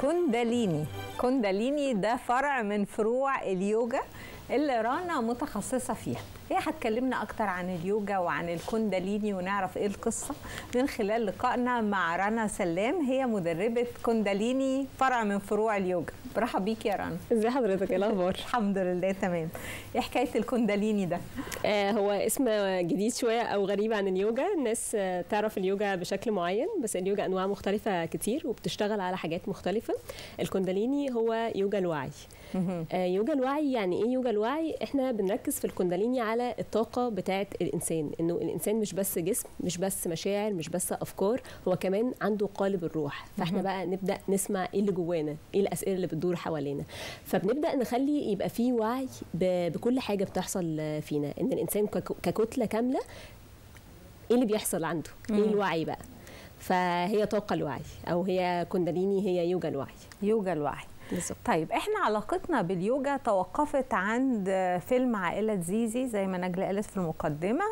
كونداليني كونداليني ده فرع من فروع اليوجا اللي رانا متخصصة فيها هي هتكلمنا أكتر عن اليوجا وعن الكونداليني ونعرف إيه القصة من خلال لقائنا مع رنا سلام هي مدربة كونداليني فرع من فروع اليوجا برحب بيك يا رنا ازي حضرتك ايه الاخبار الحمد لله تمام إيه حكاية الكونداليني ده آه هو اسم جديد شويه او غريب عن اليوجا الناس آه تعرف اليوجا بشكل معين بس اليوجا انواع مختلفه كتير وبتشتغل على حاجات مختلفه الكونداليني هو يوجا الوعي آه يوجا الوعي يعني ايه يوجا الوعي احنا بنركز في الكونداليني على الطاقه بتاعه الانسان انه الانسان مش بس جسم مش بس مشاعر مش بس افكار هو كمان عنده قالب الروح فاحنا بقى نبدا نسمع ايه اللي جوانا ايه الاسئله اللي بتدور حوالينا فبنبدا نخلي يبقى في وعي ب- بكل حاجه بتحصل فينا ان الانسان كك- ككتله كامله ايه اللي بيحصل عنده ايه الوعي بقى فهي طاقه الوعي او هي كونداليني هي يوجا الوعي يوجا الوعي بالظبط طيب احنا علاقتنا باليوجا توقفت عند فيلم عائلة زيزي زي ما نجلة قالت في المقدمة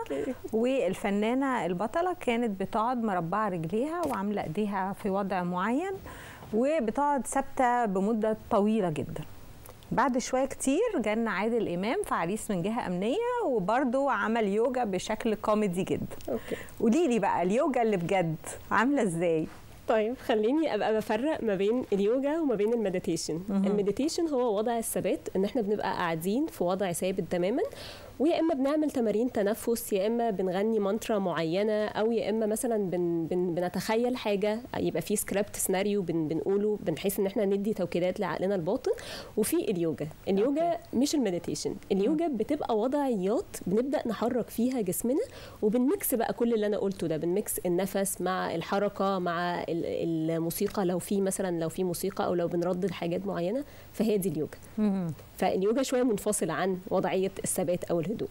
والفنانة البطلة كانت بتقعد مربعة رجليها وعاملة ايديها في وضع معين وبتقعد ثابتة بمدة طويلة جدا بعد شوية كتير جالنا عادل إمام في عريس من جهة أمنية وبرضه عمل يوجا بشكل كوميدي جدا اوكي قولي لي بقى اليوجا اللي بجد عاملة ازاي؟ طيب خليني ابقى بفرق ما بين اليوجا وما بين المديتيشن المديتيشن هو وضع الثبات ان احنا بنبقى قاعدين في وضع ثابت تماما ويا اما بنعمل تمارين تنفس يا اما بنغني مانترا معينه او يا اما مثلا بن بن بنتخيل حاجه يبقى في سكريبت سيناريو بن بنقوله بنحيث ان احنا ندي توكيدات لعقلنا الباطن وفي اليوجا اليوجا مش المديتيشن اليوجا بتبقى وضعيات بنبدا نحرك فيها جسمنا وبنمكس بقى كل اللي انا قلته ده بنمكس النفس مع الحركه مع ال- الموسيقى لو في مثلا لو في موسيقى او لو بنردد حاجات معينه فهي دي اليوجا فاليوجا شويه منفصله عن وضعيه الثبات او الهدوء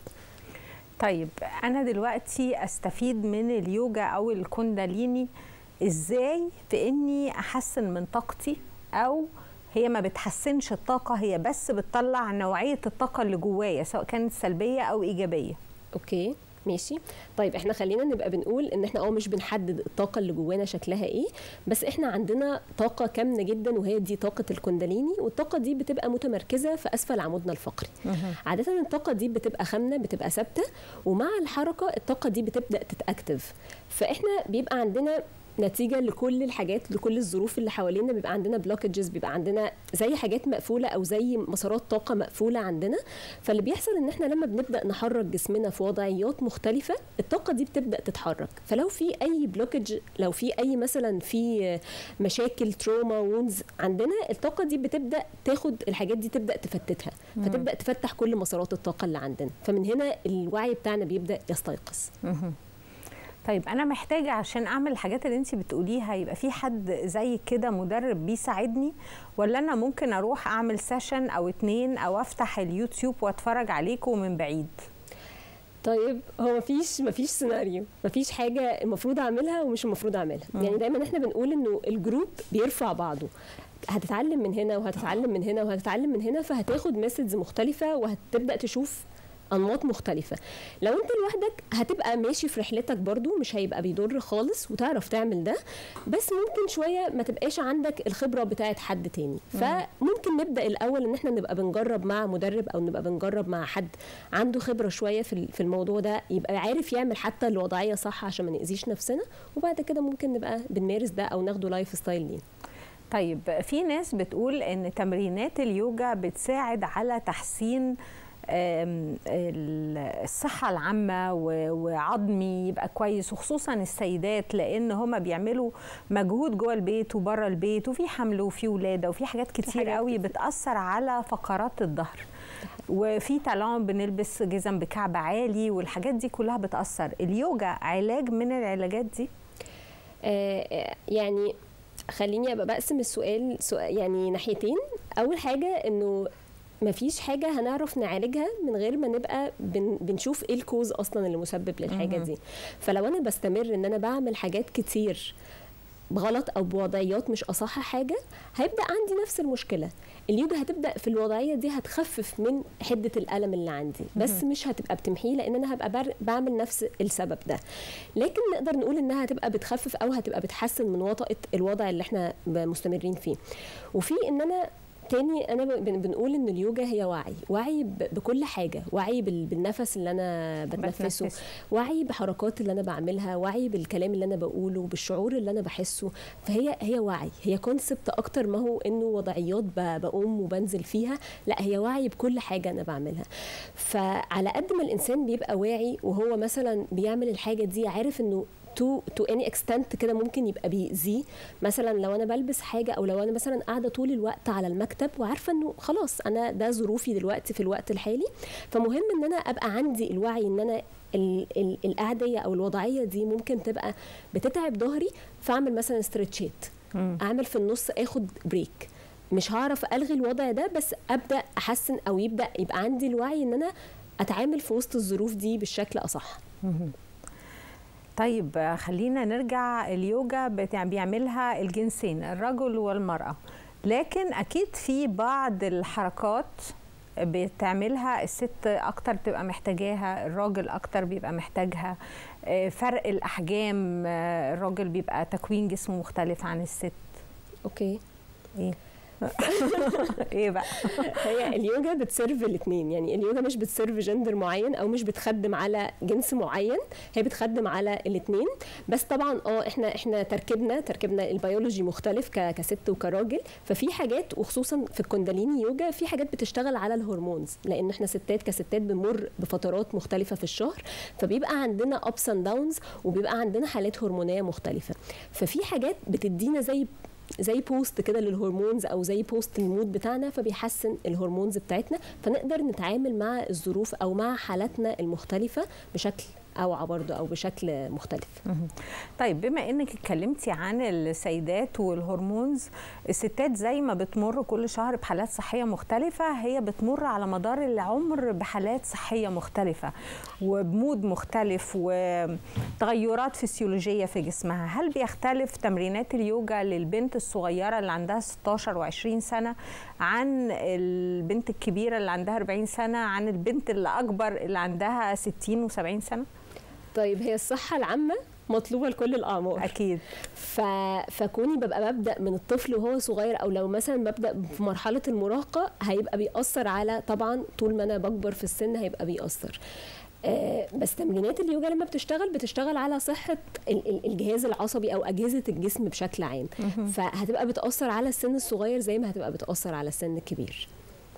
طيب انا دلوقتي استفيد من اليوجا او الكونداليني ازاي في اني احسن من طاقتي او هي ما بتحسنش الطاقه هي بس بتطلع نوعيه الطاقه اللي جوايا سواء كانت سلبيه او ايجابيه اوكي ماشي طيب احنا خلينا نبقى بنقول ان احنا اه مش بنحدد الطاقه اللي جوانا شكلها ايه بس احنا عندنا طاقه كامنه جدا وهي دي طاقه الكونداليني والطاقه دي بتبقى متمركزه في اسفل عمودنا الفقري عاده الطاقه دي بتبقى خامنه بتبقى ثابته ومع الحركه الطاقه دي بتبدا تتاكتف فاحنا بيبقى عندنا نتيجة لكل الحاجات لكل الظروف اللي حوالينا بيبقى عندنا بلوكجز بيبقى عندنا زي حاجات مقفولة أو زي مسارات طاقة مقفولة عندنا فاللي بيحصل إن إحنا لما بنبدأ نحرك جسمنا في وضعيات مختلفة الطاقة دي بتبدأ تتحرك فلو في أي بلوكج لو في أي مثلا في مشاكل تروما وونز عندنا الطاقة دي بتبدأ تاخد الحاجات دي تبدأ تفتتها فتبدأ تفتح كل مسارات الطاقة اللي عندنا فمن هنا الوعي بتاعنا بيبدأ يستيقظ طيب انا محتاجه عشان اعمل الحاجات اللي انت بتقوليها يبقى في حد زي كده مدرب بيساعدني ولا انا ممكن اروح اعمل سيشن او اتنين او افتح اليوتيوب واتفرج عليكم من بعيد طيب هو مفيش مفيش سيناريو مفيش حاجه المفروض اعملها ومش المفروض اعملها يعني دايما احنا بنقول انه الجروب بيرفع بعضه هتتعلم من هنا وهتتعلم من هنا وهتتعلم من هنا فهتاخد مسجز مختلفه وهتبدا تشوف انماط مختلفه لو انت لوحدك هتبقى ماشي في رحلتك برضو مش هيبقى بيضر خالص وتعرف تعمل ده بس ممكن شويه ما تبقاش عندك الخبره بتاعت حد تاني فممكن نبدا الاول ان احنا نبقى بنجرب مع مدرب او نبقى بنجرب مع حد عنده خبره شويه في ال- في الموضوع ده يبقى عارف يعمل حتى الوضعيه صح عشان ما ناذيش نفسنا وبعد كده ممكن نبقى بنمارس ده او ناخده لايف ستايل لينا طيب في ناس بتقول ان تمرينات اليوجا بتساعد على تحسين آم، ال- الصحة العامة و- وعظمي يبقى كويس وخصوصا السيدات لأن هما بيعملوا مجهود جوه البيت وبره البيت وفي حمل وفي ولادة وفي حاجات كتير حاجات قوي بتأثر على فقرات الظهر وفي تالون بنلبس جزم بكعب عالي والحاجات دي كلها بتأثر اليوجا علاج من العلاجات دي آه، آه، يعني خليني ابقى بقسم السؤال سؤال يعني ناحيتين اول حاجه انه مفيش حاجة هنعرف نعالجها من غير ما نبقى بن بنشوف ايه الكوز اصلا اللي مسبب للحاجة دي فلو انا بستمر ان انا بعمل حاجات كتير بغلط او بوضعيات مش اصح حاجه هيبدا عندي نفس المشكله اليوجا هتبدا في الوضعيه دي هتخفف من حده الالم اللي عندي بس مش هتبقى بتمحيه لان انا هبقى بر- بعمل نفس السبب ده لكن نقدر نقول انها هتبقى بتخفف او هتبقى بتحسن من وطأة الوضع اللي احنا مستمرين فيه وفي ان انا تاني انا ب- بن- بنقول ان اليوجا هي وعي وعي ب- بكل حاجه وعي بال- بالنفس اللي انا بتنفسه بتنفسه. وعي بحركات اللي انا بعملها وعي بالكلام اللي انا بقوله بالشعور اللي انا بحسه فهي هي وعي هي كونسبت اكتر ما هو انه وضعيات ب- بقوم وبنزل فيها لا هي وعي بكل حاجه انا بعملها فعلى قد ما الانسان بيبقى واعي وهو مثلا بيعمل الحاجه دي عارف انه تو تو اني اكستنت كده ممكن يبقى بيأذيه مثلا لو انا بلبس حاجه او لو انا مثلا قاعده طول الوقت على المكتب وعارفه انه خلاص انا ده ظروفي دلوقتي في الوقت الحالي فمهم ان انا ابقى عندي الوعي ان انا ال- ال- القعديه او الوضعيه دي ممكن تبقى بتتعب ظهري فاعمل مثلا استرتشات اعمل في النص اخد بريك مش هعرف الغي الوضع ده بس ابدا احسن او يبدا يبقى عندي الوعي ان انا اتعامل في وسط الظروف دي بالشكل اصح طيب آه، خلينا نرجع اليوجا بتاع بيعملها الجنسين الرجل والمرأة لكن أكيد في بعض الحركات بتعملها الست أكتر بتبقى محتاجاها الراجل أكتر بيبقى محتاجها آه، فرق الأحجام آه، الراجل بيبقى تكوين جسمه مختلف عن الست اوكي إيه ايه بقى هي اليوجا بتسيرف الاثنين يعني اليوجا مش بتسيرف جندر معين او مش بتخدم على جنس معين هي بتخدم على الاثنين بس طبعا اه احنا احنا تركيبنا تركيبنا البيولوجي مختلف ك- كست وكراجل ففي حاجات وخصوصا في الكونداليني يوجا في حاجات بتشتغل على الهرمونز لان احنا ستات كستات بنمر بفترات مختلفه في الشهر فبيبقى عندنا ابس اند داونز وبيبقى عندنا حالات هرمونيه مختلفه ففي حاجات بتدينا زي زي بوست كده للهرمونز او زي بوست المود بتاعنا فبيحسن الهرمونز بتاعتنا فنقدر نتعامل مع الظروف او مع حالاتنا المختلفه بشكل اوعى برضه او بشكل مختلف طيب بما انك اتكلمتي عن السيدات والهرمونز الستات زي ما بتمر كل شهر بحالات صحيه مختلفه هي بتمر على مدار العمر بحالات صحيه مختلفه وبمود مختلف وتغيرات فسيولوجيه في جسمها هل بيختلف تمرينات اليوجا للبنت الصغيره اللي عندها 16 و20 سنه عن البنت الكبيره اللي عندها 40 سنه عن البنت اللي اكبر اللي عندها 60 و70 سنه طيب هي الصحه العامه مطلوبه لكل الاعمار اكيد ف... فكوني ببقى ببدا من الطفل وهو صغير او لو مثلا ببدا في مرحله المراهقه هيبقى بيأثر على طبعا طول ما انا بكبر في السن هيبقى بيأثر آه، بس تمرينات اليوجا لما بتشتغل بتشتغل على صحة ال- ال- الجهاز العصبي أو أجهزة الجسم بشكل عام فهتبقى بتأثر على السن الصغير زي ما هتبقى بتأثر على السن الكبير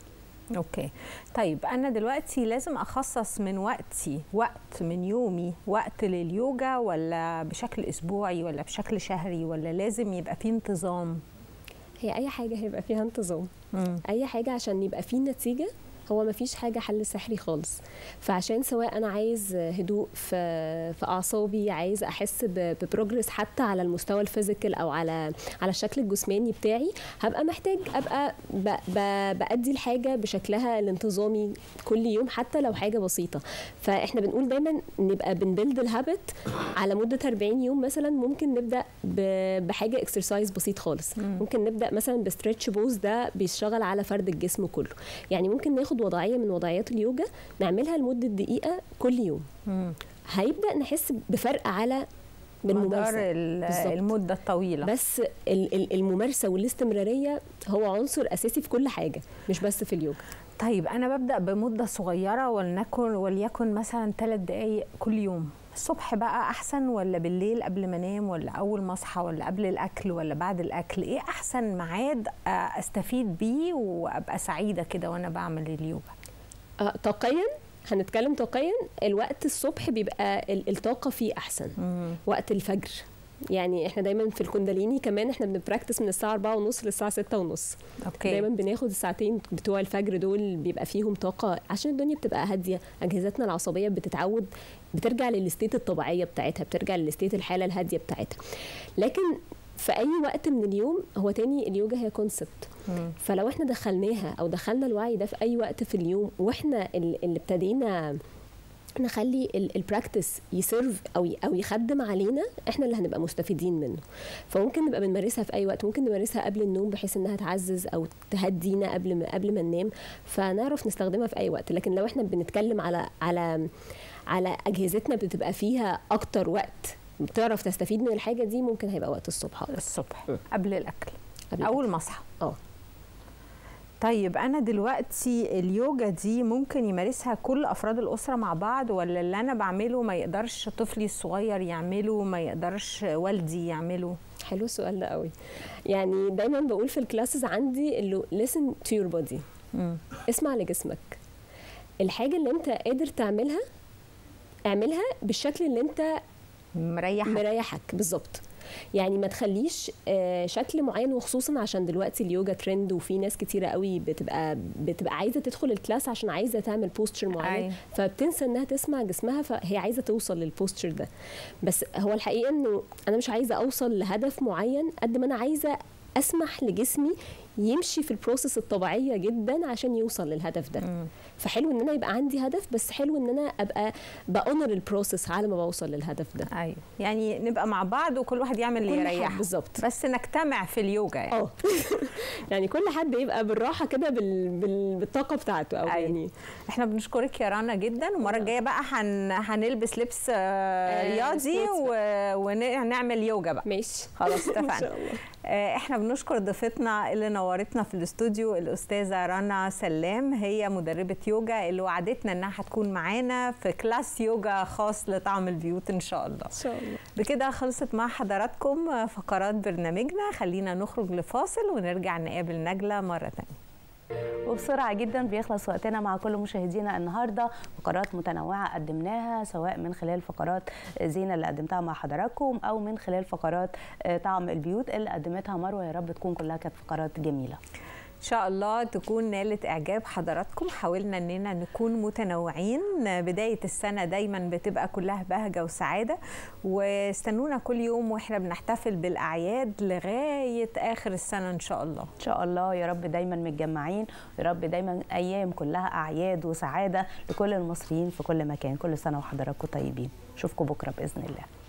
اوكي طيب انا دلوقتي لازم اخصص من وقتي وقت من يومي وقت لليوجا ولا بشكل اسبوعي ولا بشكل شهري ولا لازم يبقى فيه انتظام هي أي حاجة هيبقى فيها انتظام مم. اي حاجه عشان يبقى فيه نتيجه هو ما فيش حاجه حل سحري خالص فعشان سواء انا عايز هدوء في في اعصابي عايز احس ب- ببروجرس حتى على المستوى الفيزيكال او على على الشكل الجسماني بتاعي هبقى محتاج ابقى ب ب بادي الحاجه بشكلها الانتظامي كل يوم حتى لو حاجه بسيطه فاحنا بنقول دايما نبقى بنبلد الهابت على مده 40 يوم مثلا ممكن نبدا ب- بحاجه اكسرسايز بسيط خالص ممكن نبدا مثلا بستريتش بوز ده بيشتغل على فرد الجسم كله يعني ممكن ناخد وضعيه من وضعيات اليوجا نعملها لمده دقيقه كل يوم مم. هيبدا نحس بفرق على مدار بالممارسه ال- بالظبط. المده الطويله بس ال- ال- الممارسه والاستمراريه هو عنصر اساسي في كل حاجه مش بس في اليوجا طيب انا ببدا بمده صغيره ولنكن وليكن مثلا ثلاث دقائق كل يوم الصبح بقى احسن ولا بالليل قبل ما انام ولا اول ما اصحى ولا قبل الاكل ولا بعد الاكل ايه احسن ميعاد آه، استفيد بيه وابقى سعيده كده وانا بعمل اليوجا آه، طاقيا هنتكلم طاقيا الوقت الصبح بيبقى ال- الطاقه فيه احسن وقت الفجر يعني احنا دايما في الكونداليني كمان احنا بنبراكتس من الساعه 4 ونص للساعه 6 ونص اوكي دايما بناخد الساعتين بتوع الفجر دول بيبقى فيهم طاقه عشان الدنيا بتبقى هاديه اجهزتنا العصبيه بتتعود بترجع للستيت الطبيعيه بتاعتها بترجع للستيت الحاله الهاديه بتاعتها لكن في اي وقت من اليوم هو تاني اليوجا هي كونسبت مم. فلو احنا دخلناها او دخلنا الوعي ده في اي وقت في اليوم واحنا ال- اللي ابتدينا نخلي البراكتس يسيرف او ي- او يخدم علينا احنا اللي هنبقى مستفيدين منه فممكن نبقى بنمارسها في اي وقت ممكن نمارسها قبل النوم بحيث انها تعزز او تهدينا قبل ما قبل ما ننام فنعرف نستخدمها في اي وقت لكن لو احنا بنتكلم على على على اجهزتنا بتبقى فيها اكتر وقت بتعرف تستفيد من الحاجه دي ممكن هيبقى وقت الصبح أكتر. الصبح م. قبل الاكل قبل اول ما اصحى اه طيب انا دلوقتي اليوجا دي ممكن يمارسها كل افراد الاسره مع بعض ولا اللي انا بعمله ما يقدرش طفلي الصغير يعمله ما يقدرش والدي يعمله حلو السؤال ده قوي يعني دايما بقول في الكلاسز عندي اللي listen to your body مم. اسمع لجسمك الحاجه اللي انت قادر تعملها اعملها بالشكل اللي انت مريحة مريحك بالظبط يعني ما تخليش آه، شكل معين وخصوصا عشان دلوقتي اليوجا ترند وفي ناس كتيره قوي بتبقى بتبقى عايزه تدخل الكلاس عشان عايزه تعمل بوستشر معين أيوة. فبتنسى انها تسمع جسمها فهي عايزه توصل للبوستشر ده بس هو الحقيقه انه انا مش عايزه اوصل لهدف معين قد ما انا عايزه اسمح لجسمي يمشي في البروسيس الطبيعيه جدا عشان يوصل للهدف ده مم. فحلو ان انا يبقى عندي هدف بس حلو ان انا ابقى باونر البروسيس على ما بوصل للهدف ده ايوه يعني نبقى مع بعض وكل واحد يعمل اللي كل حد يريحه بالظبط بس نجتمع في اليوجا يعني اه يعني كل حد يبقى بالراحه كده بال... بال... بالطاقه بتاعته او أيوة. يعني احنا بنشكرك يا رنا جدا والمره الجايه بقى هن... هنلبس لبس آه، آه، رياضي سبورتس و... ونعمل يوجا بقى ماشي خلاص ان اتفقنا شاء الله آه، احنا بنشكر ضيفتنا اللي نورتنا في الاستوديو الاستاذه رنا سلام هي مدربه يوجا اللي وعدتنا انها هتكون معانا في كلاس يوجا خاص لطعم البيوت ان شاء الله ان شاء الله بكده خلصت مع حضراتكم آه، فقرات برنامجنا خلينا نخرج لفاصل ونرجع نقابل نجله مره تانية وبسرعة جدا بيخلص وقتنا مع كل مشاهدينا النهاردة فقرات متنوعة قدمناها سواء من خلال فقرات زينة اللي قدمتها مع حضراتكم أو من خلال فقرات آه، طعم البيوت اللي قدمتها مروة يا رب تكون كلها كانت فقرات جميلة ان شاء الله تكون نالت اعجاب حضراتكم حاولنا اننا نكون متنوعين بدايه السنه دايما بتبقى كلها بهجه وسعاده واستنونا كل يوم واحنا بنحتفل بالاعياد لغايه اخر السنه ان شاء الله إن شاء الله يا رب دايما متجمعين يا رب دايما أيام كلها أعياد وسعادة لكل المصريين في كل مكان كل سنة وحضراتكم طيبين أشوفكم بكرة بإذن الله